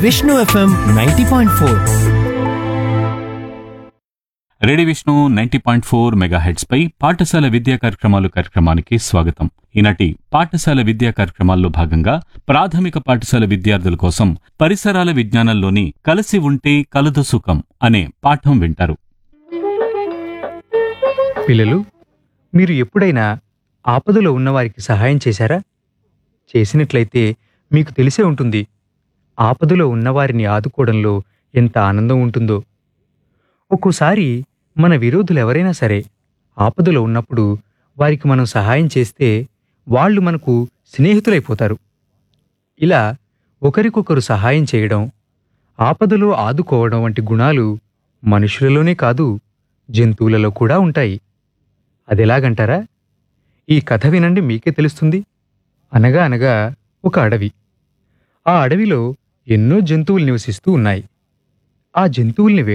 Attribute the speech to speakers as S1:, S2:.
S1: Vishnu FM ninety point four
S2: radio Vishnu ninety point four megahertz పై పాఠశాల విద్యా కార్యక్రమాలు కార్యక్రమానికి స్వాగతం ఈనాటి పాఠశాల విద్యా కార్యక్రమాల్లో భాగంగా ప్రాథమిక పాఠశాల విద్యార్థుల కోసం పరిసరాల విజ్ఞానంలోని కలిసి ఉంటే కలదు సుఖం అనే పాఠం వింటారు
S3: పిల్లలు మీరు ఎప్పుడైనా ఆపదలో ఉన్నవారికి సహాయం చేశారా చేసినట్లయితే మీకు తెలిసే ఉంటుంది ఆపదలో ఉన్నవారిని ఆదుకోవడంలో ఎంత ఆనందం ఉంటుందో ఒక్కోసారి మన విరోధులు ఎవరైనా సరే ఆపదలో ఉన్నప్పుడు వారికి మనం సహాయం చేస్తే వాళ్ళు మనకు స్నేహితులైపోతారు ఇలా ఒకరికొకరు సహాయం చేయడం ఆపదలో ఆదుకోవడం వంటి గుణాలు మనుషులలోనే కాదు జంతువులలో కూడా ఉంటాయి అదెలాగంటారా ఈ కథ వినండి మీకే తెలుస్తుంది అనగా అనగా ఒక అడవి ఆ అడవిలో ఎన్నో జంతువులు నివసిస్తూ ఉన్నాయి ఆ జంతువుల్ని